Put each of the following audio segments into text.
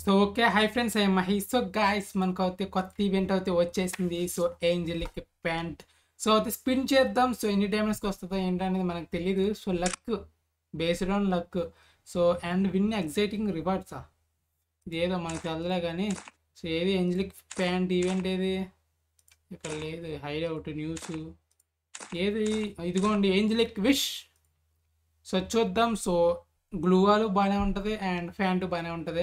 so okay hi friends I Mahi so guys మనకు అయితే కొత్త ఈవెంట్ అయితే వచ్చేసింది సో ఏంజలిక్ ప్యాంట్ సో అయితే స్పిన్ చేద్దాం సో ఎన్ని డైమండ్స్కి వస్తుందో ఏంటనేది మనకు తెలియదు so luck based on luck so and win exciting రివార్డ్సా ఇది ఏదో మనకు తెలలే కానీ సో ఏది ఏంజలిక్ ప్యాంట్ ఈవెంట్ ఏది ఇక్కడ లేదు హైడ్ అవుట్ న్యూస్ ఏది ఇదిగోండి ఏంజలిక్ విష్ సో చూద్దాం సో గ్లూవాలు బాగానే ఉంటుంది అండ్ ఫ్యాంట్ బాగానే ఉంటుంది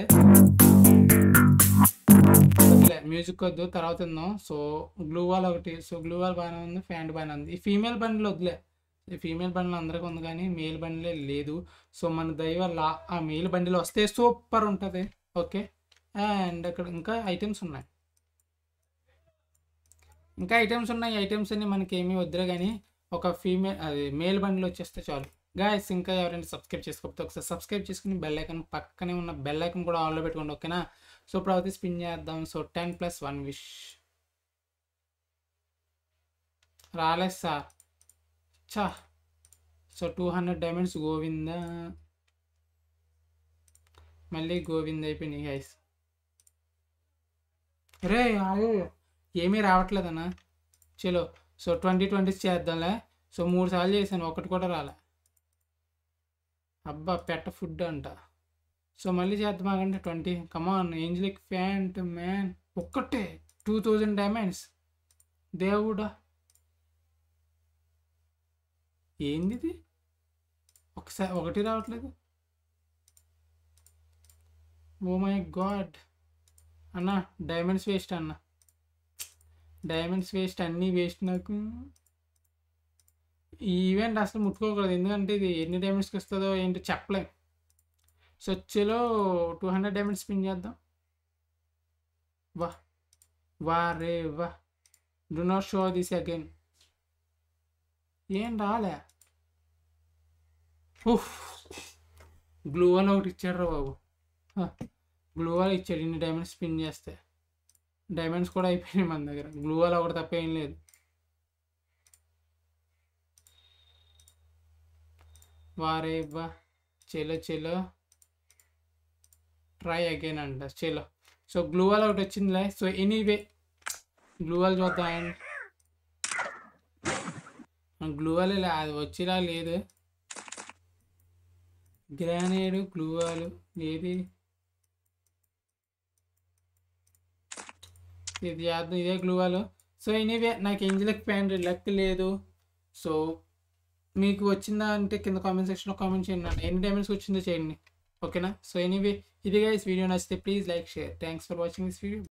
మ్యూజిక్ వద్దు తర్వాత ఉందాం సో గ్లూ వాల్ ఒకటి సో గ్లూ వాల్ బాగానే ఉంది ఫ్యాంట్ బాగానే ఉంది ఈ ఫీమేల్ బండిల్ వద్దులే ఈ ఫీమేల్ బండిల్ అందరికీ ఉంది కానీ మేల్ బండిలే లేదు సో మన దయ వల్ల ఆ మేల్ బండిలో వస్తే సూపర్ ఉంటుంది ఓకే అండ్ అక్కడ ఇంకా ఐటమ్స్ ఉన్నాయి ఇంకా ఐటమ్స్ ఉన్నాయి ఐటమ్స్ అన్ని మనకి ఏమీ వద్దులే కానీ ఒక ఫీమేల్ అది మేల్ బండిల్ వచ్చేస్తే చాలు గాయస్ ఇంకా ఎవరైనా సబ్స్క్రైబ్ చేసుకోకపోతే ఒకసారి సబ్స్క్రైబ్ చేసుకుని బెల్ ఐకన్ పక్కనే ఉన్న బెల్ ఐకన్ కూడా ఆన్లో పెట్టుకోండి ఓకేనా సో ఇప్పుడు అయితే స్పిన్ చేద్దాం so ten plus one wish రాలేదు సార్ చా so two hundred diamonds Govinda మళ్ళీ గోవింద అయిపోయినాయి గైస్ రే ఆగు ఏమీ రావట్లేదన్నా చలో సో ట్వంటీ ట్వంటీ చేద్దాంలే సో మూడు సార్లు చేశాను ఒకటి కూడా రాలే అబ్బా పెట్ట ఫుడ్ అంట సో మళ్ళీ చేద్దామంటే twenty come on angelic pant man ఒక్కటే టూ థౌజండ్ డైమండ్స్ దేవుడా ఏంది ఇది ఒకసారి ఒకటి రావట్లేదు ఓ మై గాడ్ అన్న డైమండ్స్ వేస్ట్ అన్న డైమండ్స్ వేస్ట్ అన్నీ వేస్ట్ నాకు ఈ ఈవెంట్ అసలు ముట్టుకోకూడదు ఎందుకంటే ఇది ఎన్ని డైమండ్స్కి వస్తుందో ఏంటో చెప్పలేం సో వచ్చేలో టూ హండ్రెడ్ డైమండ్స్ స్పిన్ చేద్దాం వా వా రే వా డు నాట్ షో దిస్ అగైన్ ఏం రాలే గ్లూ వాల్ ఒకటి ఇచ్చాడు రా బాబు గ్లూ వాల్ ఇచ్చాడు ఇన్ని డైమండ్స్ స్పిన్ చేస్తే డైమండ్స్ కూడా అయిపోయినాయి మన దగ్గర గ్లూ వాల్ ఒకటి తప్ప ఏం లేదు వారే వా చెలో చెలో ట్రై అగైన్ అంట చెలో సో గ్లూ వాల్ ఒకటి వచ్చిందిలే సో ఎనీవే గ్లూ వాల్ చూద్దాం గ్లూ వాల్ అది వచ్చేలా లేదు గ్రానేడ్ గ్లూ వాల్ ఏది ఇది చేద్దాం ఇదే గ్లూ వాల్ సో ఎనీవే నాకు ఏంజలిక్ ప్యాంట్ లక్ లేదు సో మీకు వచ్చిందా అంటే కింద కామెంట్ సెక్షన్లో కామెంట్ చేయండి ఎన్ని డైమండ్స్ వచ్చిందో చేయండి ఓకేనా సో ఎనీవే ఇది గైస్ వీడియో నచ్చితే please like share thanks for watching this video